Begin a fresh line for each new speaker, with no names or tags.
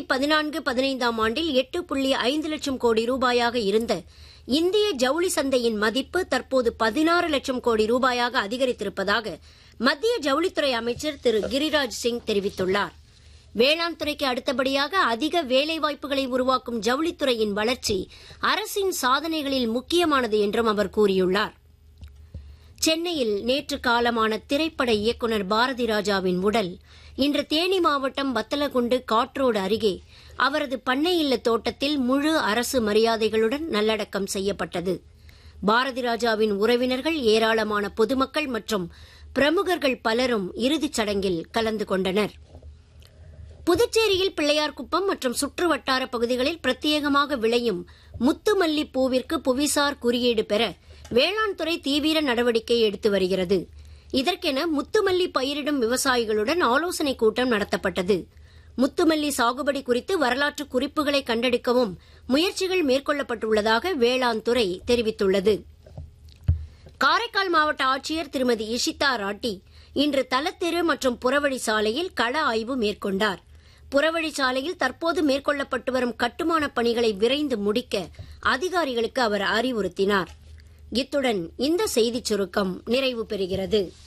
பதினான்கு பதினைந்தாம் ஆண்டில் எட்டு புள்ளி ஐந்து லட்சம் கோடி ரூபாயாக இருந்த இந்திய ஜவுளி சந்தையின் மதிப்பு தற்போது பதினாறு லட்சம் கோடி ரூபாயாக அதிகரித்திருப்பதாக மத்திய ஜவுளித்துறை அமைச்சர் திரு கிரிராஜ் சிங் தெரிவித்துள்ளார் வேளாண் துறைக்கு அடுத்தபடியாக அதிக வேலைவாய்ப்புகளை உருவாக்கும் ஜவுளித்துறையின் வளர்ச்சி அரசின் சாதனைகளில் முக்கியமானது என்றும் அவர் கூறியுள்ளார் சென்னையில் நேற்று காலமான திரைப்பட இயக்குநர் பாரதி ராஜாவின் உடல் இன்று தேனி மாவட்டம் வத்தலகுண்டு காட்ரோடு அருகே அவரது பண்ணை இல்ல தோட்டத்தில் முழு அரசு மரியாதைகளுடன் நல்லடக்கம் செய்யப்பட்டது பாரதி ராஜாவின் உறவினர்கள் ஏராளமான பொதுமக்கள் மற்றும் பிரமுகர்கள் பலரும் இறுதிச் சடங்கில் கலந்து கொண்டனர் புதுச்சேரியில் பிள்ளையார்குப்பம் மற்றும் சுற்று வட்டார பகுதிகளில் பிரத்யேகமாக விளையும் முத்துமல்லி பூவிற்கு புவிசார் குறியீடு பெற வேளாண் துறை தீவிர நடவடிக்கை எடுத்து வருகிறது இதற்கென முத்துமல்லி பயிரிடும் விவசாயிகளுடன் ஆலோசனைக் கூட்டம் நடத்தப்பட்டது முத்துமல்லி சாகுபடி குறித்து வரலாற்று குறிப்புகளை கண்டெடுக்கவும் முயற்சிகள் மேற்கொள்ளப்பட்டுள்ளதாக வேளாண் துறை தெரிவித்துள்ளது காரைக்கால் மாவட்ட ஆட்சியர் திருமதி இஷிதா ராட்டி இன்று தலத்தெரு மற்றும் புறவழி சாலையில் கள ஆய்வு மேற்கொண்டார் புறவழி சாலையில் தற்போது மேற்கொள்ளப்பட்டு வரும் கட்டுமானப் பணிகளை விரைந்து முடிக்க அதிகாரிகளுக்கு அவர் அறிவுறுத்தினார் இத்துடன் இந்த செய்திச் சுருக்கம் நிறைவு பெறுகிறது